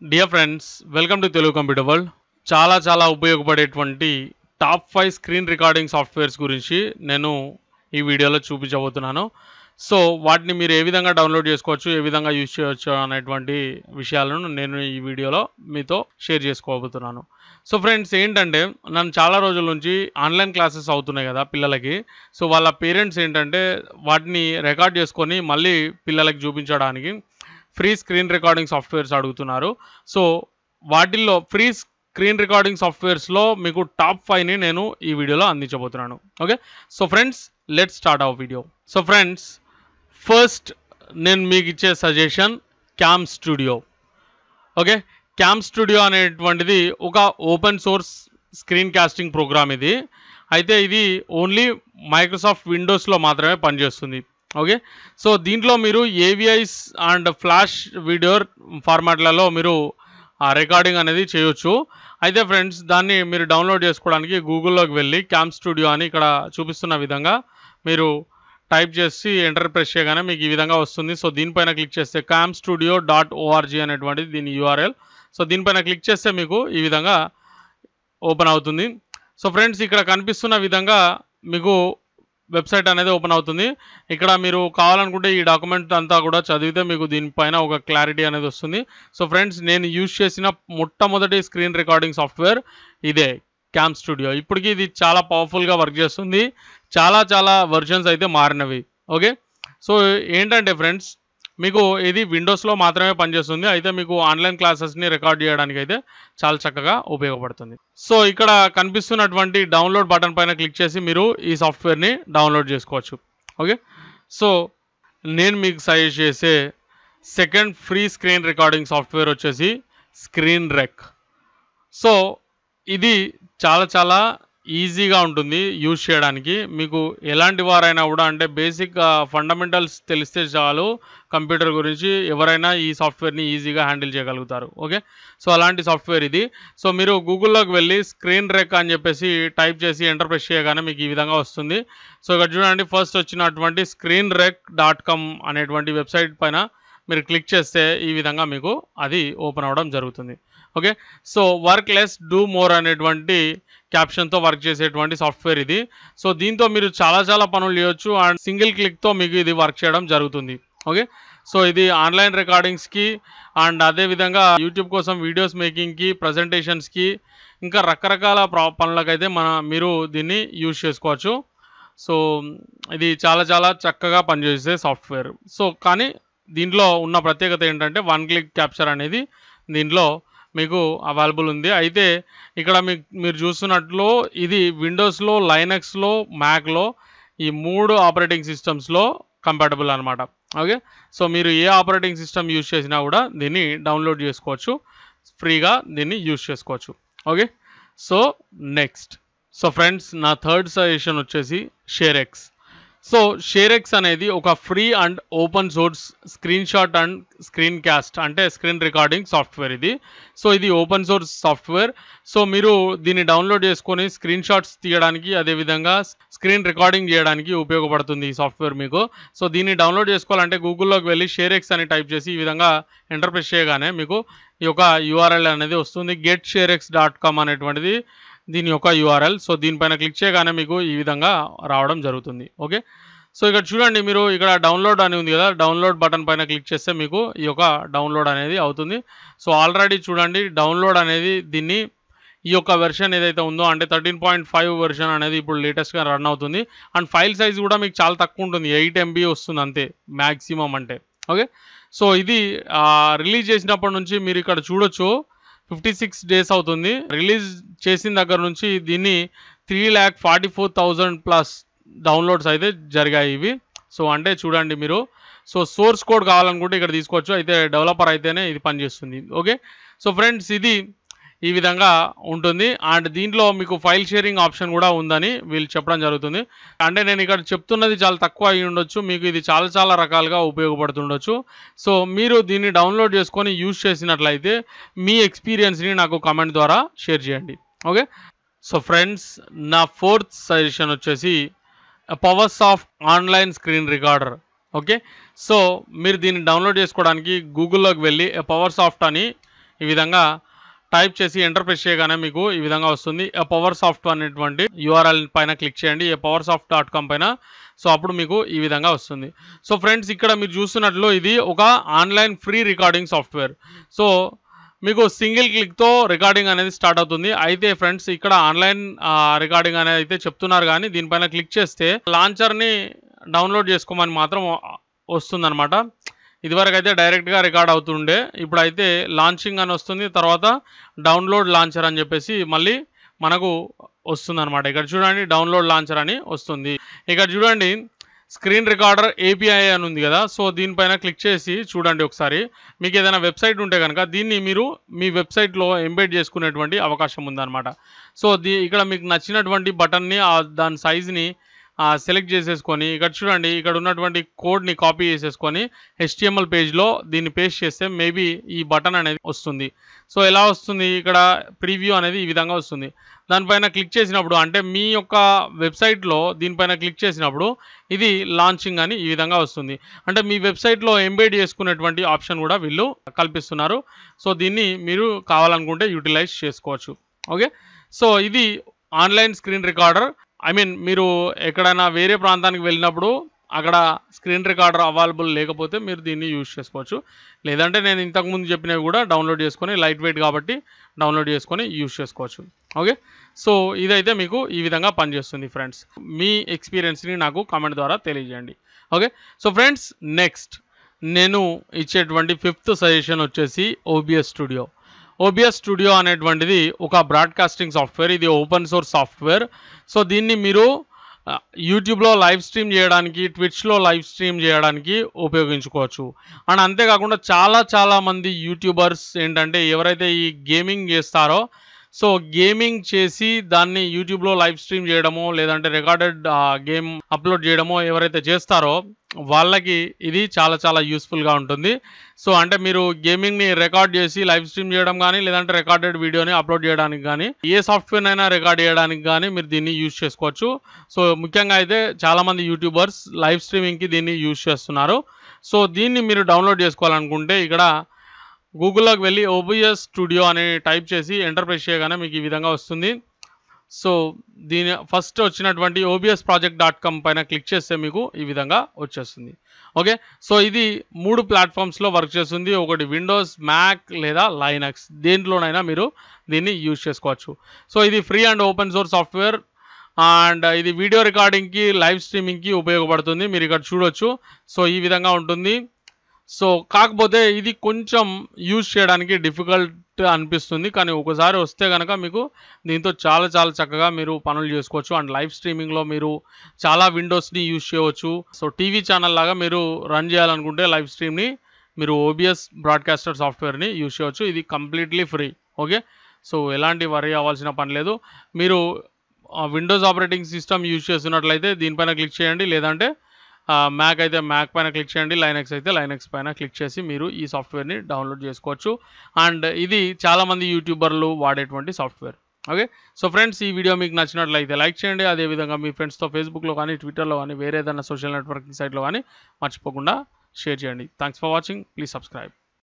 dear friends welcome to Telugu computer world చాలా చాలా ఉపయోగపడేటువంటి top five screen recording softwares గురించి నేను ఈ వీడియోలో చూపించబోతున్నాను సో వాటిని మీరు ఏ విధంగా డౌన్లోడ్ చేసుకోవచ్చు ఏ విధంగా యూజ్ చేయవచ్చు అనేటువంటి విషయాలను నేను ఈ వీడియోలో మీతో షేర్ చేసుకోబోతున్నాను సో ఫ్రెండ్స్ ఏంటంటే నన్ను చాలా రోజుల నుంచి ఆన్లైన్ క్లాసెస్ అవుతున్నాయి కదా పిల్లలకి సో వాళ్ళ పేరెంట్స్ ఏంటంటే వాటిని రికార్డ్ చేసుకొని మళ్ళీ పిల్లలకి చూపించడానికి ఫ్రీ స్క్రీన్ రికార్డింగ్ సాఫ్ట్వేర్స్ అడుగుతున్నారు సో వాటిల్లో ఫ్రీ స్క్రీన్ రికార్డింగ్ సాఫ్ట్వేర్స్లో మీకు టాప్ ఫైవ్ని నేను ఈ వీడియోలో అందించబోతున్నాను okay so friends let start our video so friends first నేను మీకు ఇచ్చే suggestion cam studio okay cam studio అనేటువంటిది ఒక open source screen casting program ఇది అయితే ఇది ఓన్లీ మైక్రోసాఫ్ట్ విండోస్లో మాత్రమే పనిచేస్తుంది ఓకే సో దీంట్లో మీరు ఏవిఐస్ అండ్ ఫ్లాష్ వీడియో ఫార్మాట్లలో మీరు ఆ రికార్డింగ్ అనేది చేయొచ్చు అయితే ఫ్రెండ్స్ దాన్ని మీరు డౌన్లోడ్ చేసుకోవడానికి గూగుల్లోకి వెళ్ళి క్యామ్ స్టూడియో అని ఇక్కడ చూపిస్తున్న విధంగా మీరు టైప్ చేసి ఎంటర్ ప్రెస్ చేయగానే మీకు ఈ విధంగా వస్తుంది సో దీనిపైన క్లిక్ చేస్తే క్యామ్ స్టూడియో డాట్ ఓఆర్జీ అనేటువంటిది దీని యూఆర్ఎల్ సో దీనిపైన క్లిక్ చేస్తే మీకు ఈ విధంగా ఓపెన్ అవుతుంది సో ఫ్రెండ్స్ ఇక్కడ కనిపిస్తున్న విధంగా మీకు వెబ్సైట్ అనేది ఓపెన్ అవుతుంది ఇక్కడ మీరు కావాలనుకుంటే ఈ డాక్యుమెంట్ అంతా కూడా చదివితే మీకు దీనిపైన ఒక క్లారిటీ అనేది వస్తుంది సో ఫ్రెండ్స్ నేను యూజ్ చేసిన మొట్టమొదటి స్క్రీన్ రికార్డింగ్ సాఫ్ట్వేర్ ఇదే క్యామ్ స్టూడియో ఇప్పటికి ఇది చాలా పవర్ఫుల్గా వర్క్ చేస్తుంది చాలా చాలా వర్జన్స్ అయితే మారినవి ఓకే సో ఏంటంటే ఫ్రెండ్స్ మీకు ఇది విండోస్లో మాత్రమే పనిచేస్తుంది అయితే మీకు ఆన్లైన్ క్లాసెస్ని రికార్డ్ చేయడానికి అయితే చాలా చక్కగా ఉపయోగపడుతుంది సో ఇక్కడ కనిపిస్తున్నటువంటి డౌన్లోడ్ బటన్ పైన క్లిక్ చేసి మీరు ఈ సాఫ్ట్వేర్ని డౌన్లోడ్ చేసుకోవచ్చు ఓకే సో నేను మీకు సజెస్ట్ చేసే second free screen recording software వచ్చేసి స్క్రీన్ రెక్ సో ఇది చాలా చాలా ఈజీగా ఉంటుంది యూజ్ చేయడానికి మీకు ఎలాంటి వారైనా కూడా అంటే బేసిక్ ఫండమెంటల్స్ తెలిస్తే చాలు కంప్యూటర్ గురించి ఎవరైనా ఈ సాఫ్ట్వేర్ని ఈజీగా హ్యాండిల్ చేయగలుగుతారు ఓకే సో అలాంటి సాఫ్ట్వేర్ ఇది సో మీరు గూగుల్లోకి వెళ్ళి స్క్రీన్ రెక్ అని చెప్పేసి టైప్ చేసి ఎంటర్ ప్రెస్ చేయగానే మీకు ఈ విధంగా వస్తుంది సో ఇక్కడ చూడండి ఫస్ట్ వచ్చినటువంటి స్క్రీన్ రెక్ డాట్ కామ్ అనేటువంటి వెబ్సైట్ పైన మీరు క్లిక్ చేస్తే ఈ విధంగా మీకు అది ఓపెన్ అవ్వడం జరుగుతుంది okay so work less do more అనేటువంటి క్యాప్షన్తో వర్క్ చేసేటువంటి సాఫ్ట్వేర్ ఇది సో దీంతో మీరు చాలా చాలా పనులు చేయొచ్చు అండ్ సింగిల్ క్లిక్తో మీకు ఇది వర్క్ చేయడం జరుగుతుంది ఓకే సో ఇది ఆన్లైన్ రికార్డింగ్స్కి అండ్ అదేవిధంగా యూట్యూబ్ కోసం వీడియోస్ మేకింగ్కి ప్రజెంటేషన్స్కి ఇంకా రకరకాల ప్రా పనులకైతే మన మీరు దీన్ని యూజ్ చేసుకోవచ్చు సో ఇది చాలా చాలా చక్కగా పనిచేసే సాఫ్ట్వేర్ సో కానీ దీంట్లో ఉన్న ప్రత్యేకత ఏంటంటే వన్ క్లిక్ క్యాప్చర్ అనేది దీంట్లో మీకు అవైలబుల్ ఉంది అయితే ఇక్కడ మీకు మీరు చూస్తున్నట్లు ఇది విండోస్లో లైనక్స్లో మ్యాక్లో ఈ మూడు ఆపరేటింగ్ సిస్టమ్స్లో కంపాటబుల్ అనమాట ఓకే సో మీరు ఏ ఆపరేటింగ్ సిస్టమ్ యూజ్ చేసినా కూడా దీన్ని డౌన్లోడ్ చేసుకోవచ్చు ఫ్రీగా దీన్ని యూజ్ చేసుకోవచ్చు okay so next so friends నా థర్డ్ సజెషన్ వచ్చేసి షేరెక్స్ సో షేరెక్స్ అనేది ఒక free and open source screenshot and screencast అంటే స్క్రీన్ రికార్డింగ్ సాఫ్ట్వేర్ ఇది సో ఇది ఓపెన్ సోర్స్ సాఫ్ట్వేర్ సో మీరు దీన్ని డౌన్లోడ్ చేసుకొని స్క్రీన్ షాట్స్ తీయడానికి అదేవిధంగా స్క్రీన్ రికార్డింగ్ చేయడానికి ఉపయోగపడుతుంది ఈ సాఫ్ట్వేర్ మీకు సో దీన్ని డౌన్లోడ్ చేసుకోవాలంటే గూగుల్లోకి వెళ్ళి షేరెక్స్ అని టైప్ చేసి ఈ విధంగా ఎంటర్ ప్రెస్ చేయగానే మీకు ఈ యొక్క యూఆర్ఎల్ అనేది వస్తుంది గెట్ షేరెక్స్ డాట్ కామ్ అనేటువంటిది దీని యొక్క యూఆర్ఎల్ సో దీనిపైన క్లిక్ చేయగానే మీకు ఈ విధంగా రావడం జరుగుతుంది ఓకే సో ఇక్కడ చూడండి మీరు ఇక్కడ డౌన్లోడ్ అని ఉంది కదా డౌన్లోడ్ బటన్ పైన క్లిక్ చేస్తే మీకు ఈ యొక్క డౌన్లోడ్ అనేది అవుతుంది సో ఆల్రెడీ చూడండి డౌన్లోడ్ అనేది దీన్ని ఈ యొక్క వెర్షన్ ఏదైతే ఉందో అంటే థర్టీన్ పాయింట్ ఫైవ్ వెర్షన్ అనేది ఇప్పుడు లేటెస్ట్గా రన్ అవుతుంది అండ్ ఫైల్ సైజ్ కూడా మీకు చాలా తక్కువ ఉంటుంది ఎయిట్ ఎంబీ వస్తుంది అంతే మ్యాక్సిమం అంటే ఓకే సో ఇది రిలీజ్ చేసినప్పటి నుంచి మీరు ఇక్కడ చూడొచ్చు ఫిఫ్టీ సిక్స్ డేస్ అవుతుంది రిలీజ్ చేసిన దగ్గర నుంచి దీన్ని three lakh forty four thousand plus downloads అయితే జరిగాయి ఇవి సో అంటే చూడండి మీరు సో సోర్స్ కోడ్ కావాలనుకుంటే ఇక్కడ తీసుకోవచ్చు అయితే డెవలపర్ అయితేనే ఇది పనిచేస్తుంది ఓకే సో ఫ్రెండ్స్ ఇది ఈ విధంగా ఉంటుంది అండ్ దీంట్లో మీకు ఫైల్ షేరింగ్ ఆప్షన్ కూడా ఉందని వీళ్ళు చెప్పడం జరుగుతుంది అంటే నేను ఇక్కడ చెప్తున్నది చాలా తక్కువ అయి ఉండొచ్చు మీకు ఇది చాలా చాలా రకాలుగా ఉపయోగపడుతుండొచ్చు సో మీరు దీన్ని డౌన్లోడ్ చేసుకొని యూజ్ చేసినట్లయితే మీ ఎక్స్పీరియన్స్ని నాకు కామెంట్ ద్వారా షేర్ చేయండి ఓకే సో ఫ్రెండ్స్ నా ఫోర్త్ సజెషన్ వచ్చేసి power soft online screen recorder okay so మీరు దీన్ని డౌన్లోడ్ చేసుకోవడానికి గూగుల్లోకి వెళ్ళి పవర్ సాఫ్ట్ అని ఈ విధంగా టైప్ చేసి ఎంటర్ ప్రెస్ చేయగానే మీకు ఈ విధంగా వస్తుంది ఏ పవర్ సాఫ్ట్ అనేటువంటి యూఆర్ఎల్ పైన క్లిక్ చేయండి Apowersoft dot com పైన సో అప్పుడు మీకు ఈ విధంగా వస్తుంది సో ఫ్రెండ్స్ ఇక్కడ మీరు చూస్తున్నట్లు ఇది ఒక online free recording software so మీకు సింగిల్ క్లిక్తో రికార్డింగ్ అనేది స్టార్ట్ అవుతుంది అయితే ఫ్రెండ్స్ ఇక్కడ ఆన్లైన్ రికార్డింగ్ అనేది అయితే చెప్తున్నారు కానీ దీనిపైన క్లిక్ చేస్తే లాంచర్ని డౌన్లోడ్ చేసుకోమని మాత్రం వస్తుందన్నమాట ఇదివరకు అయితే డైరెక్ట్గా రికార్డ్ అవుతుండే ఇప్పుడైతే లాంచింగ్ అని వస్తుంది తర్వాత డౌన్లోడ్ లాంచర్ అని చెప్పేసి మళ్ళీ మనకు వస్తుందన్నమాట ఇక్కడ చూడండి డౌన్లోడ్ లాంచర్ అని వస్తుంది ఇక్కడ చూడండి స్క్రీన్ రికార్డర్ ఏపీఐ అని ఉంది కదా సో దీనిపైన క్లిక్ చేసి చూడండి ఒకసారి మీకు ఏదైనా వెబ్సైట్ ఉంటే కనుక దీన్ని మీరు మీ వెబ్సైట్లో ఎంబెడ్ చేసుకునేటువంటి అవకాశం ఉందన్నమాట సో దీ ఇక్కడ మీకు నచ్చినటువంటి బటన్ని దాని సైజ్ని సెలెక్ట్ చేసేసుకొని ఇక్కడ చూడండి ఇక్కడ ఉన్నటువంటి కోడ్ని కాపీ చేసేసుకొని హెచ్టిఎంఎల్ పేజ్లో దీన్ని పేస్ట్ చేస్తే మేబీ ఈ బటన్ అనేది వస్తుంది సో ఎలా వస్తుంది ఇక్కడ ప్రివ్యూ అనేది ఈ విధంగా వస్తుంది దానిపైన క్లిక్ చేసినప్పుడు అంటే మీ యొక్క వెబ్సైట్లో దీనిపైన క్లిక్ చేసినప్పుడు ఇది లాంచింగ్ అని ఈ విధంగా వస్తుంది అంటే మీ వెబ్సైట్లో ఎంబెడ్ చేసుకునేటువంటి ఆప్షన్ కూడా వీళ్ళు కల్పిస్తున్నారు సో దీన్ని మీరు కావాలనుకుంటే యూటిలైజ్ చేసుకోవచ్చు ఓకే సో ఇది online screen recorder I mean మీరు ఎక్కడైనా వేరే ప్రాంతానికి వెళ్ళినప్పుడు అక్కడ స్క్రీన్ రికార్డర్ అవైలబుల్ లేకపోతే మీరు దీన్ని యూజ్ చేసుకోవచ్చు లేదంటే నేను ఇంతకుముందు చెప్పినవి కూడా డౌన్లోడ్ చేసుకొని లైట్ వెయిట్ కాబట్టి డౌన్లోడ్ చేసుకొని యూజ్ చేసుకోవచ్చు ఓకే సో ఇదైతే మీకు ఈ విధంగా పనిచేస్తుంది ఫ్రెండ్స్ మీ ఎక్స్పీరియన్స్ని నాకు కామెంట్ ద్వారా తెలియజేయండి ఓకే సో ఫ్రెండ్స్ నెక్స్ట్ నేను ఇచ్చేటువంటి ఫిఫ్త్ సజెషన్ వచ్చేసి ఓబిఎస్ స్టూడియో ఓబిఎస్ స్టూడియో అనేటువంటిది ఒక బ్రాడ్కాస్టింగ్ సాఫ్ట్వేర్ ఇది ఓపెన్ సోర్స్ సాఫ్ట్వేర్ సో దీన్ని మీరు ఆ, యూట్యూబ్లో లైవ్ స్ట్రీమ్ చేయడానికి ట్విచ్లో లైవ్ స్ట్రీమ్ చేయడానికి ఉపయోగించుకోవచ్చు అండ్ అంతేకాకుండా చాలా చాలా మంది యూట్యూబర్స్ ఏంటంటే ఎవరైతే ఈ గేమింగ్ చేస్తారో సో గేమింగ్ చేసి దాన్ని యూట్యూబ్లో లైవ్ స్ట్రీమ్ చేయడమో లేదంటే రికార్డెడ్ గేమ్ అప్లోడ్ చేయడమో ఎవరైతే చేస్తారో వాళ్ళకి ఇది చాలా చాలా యూస్ఫుల్గా ఉంటుంది సో అంటే మీరు గేమింగ్ని రికార్డ్ చేసి లైవ్ స్ట్రీమ్ చేయడం కానీ లేదంటే రికార్డెడ్ వీడియోని అప్లోడ్ చేయడానికి కానీ ఏ సాఫ్ట్వేర్ అయినా రికార్డ్ చేయడానికి కానీ మీరు దీన్ని యూజ్ చేసుకోవచ్చు సో ముఖ్యంగా అయితే చాలామంది యూట్యూబర్స్ లైవ్ స్ట్రీమింగ్కి దీన్ని యూజ్ చేస్తున్నారు సో దీన్ని మీరు డౌన్లోడ్ చేసుకోవాలనుకుంటే ఇక్కడ గూగుల్లోకి వెళ్ళి ఓబిఎస్ స్టూడియో అని టైప్ చేసి ఎంటర్ ప్రెస్ చేయగానే మీకు ఈ విధంగా వస్తుంది సో దీని ఫస్ట్ వచ్చినటువంటి ఓబిఎస్ ప్రాజెక్ట్ డాట్ కామ్ పైన క్లిక్ చేస్తే మీకు ఈ విధంగా వచ్చేస్తుంది ఓకే సో ఇది మూడు ప్లాట్ఫామ్స్లో వర్క్ చేస్తుంది ఒకటి విండోస్ మ్యాక్ లేదా లైనక్స్ దేంట్లోనైనా మీరు దీన్ని యూజ్ చేసుకోవచ్చు సో ఇది free and open source software and ఇది వీడియో రికార్డింగ్కి లైవ్ స్ట్రీమింగ్కి ఉపయోగపడుతుంది మీరు ఇక్కడ చూడొచ్చు సో ఈ విధంగా ఉంటుంది సో కాకపోతే ఇది కొంచెం యూజ్ చేయడానికి డిఫికల్ట్ అనిపిస్తుంది కానీ ఒకసారి వస్తే కనుక మీకు దీంతో చాలా చాలా చక్కగా మీరు పనులు చేసుకోవచ్చు అండ్ లైవ్ స్ట్రీమింగ్లో మీరు చాలా విండోస్ని యూజ్ చేయవచ్చు సో టీవీ ఛానల్ లాగా మీరు రన్ చేయాలనుకుంటే లైవ్ స్ట్రీమ్ని మీరు ఓబిఎస్ బ్రాడ్కాస్టర్ సాఫ్ట్వేర్ని యూజ్ చేయవచ్చు ఇది కంప్లీట్లీ ఫ్రీ ఓకే సో ఎలాంటి వరీ అవ్వాల్సిన పని లేదు మీరు విండోస్ ఆపరేటింగ్ సిస్టమ్ యూజ్ చేస్తున్నట్లయితే దీనిపైన క్లిక్ చేయండి లేదంటే మ్యాక్ అయితే మ్యాక్ పైన క్లిక్ చేయండి లైనక్స్ అయితే లైనక్స్ పైన క్లిక్ చేసి మీరు ఈ సాఫ్ట్వేర్ని డౌన్లోడ్ చేసుకోవచ్చు అండ్ ఇది చాలామంది యూట్యూబర్లు వాడేటువంటి సాఫ్ట్వేర్ ఓకే సో ఫ్రెండ్స్ ఈ వీడియో మీకు నచ్చినట్లయితే లైక్ చేయండి అదేవిధంగా మీ ఫ్రెండ్స్తో ఫేస్బుక్లో కానీ ట్విట్టర్లో కానీ వేరే ఏదైనా సోషల్ నెట్వర్కింగ్ సైట్లో కానీ మర్చిపోకుండా షేర్ చేయండి thanks for watching please subscribe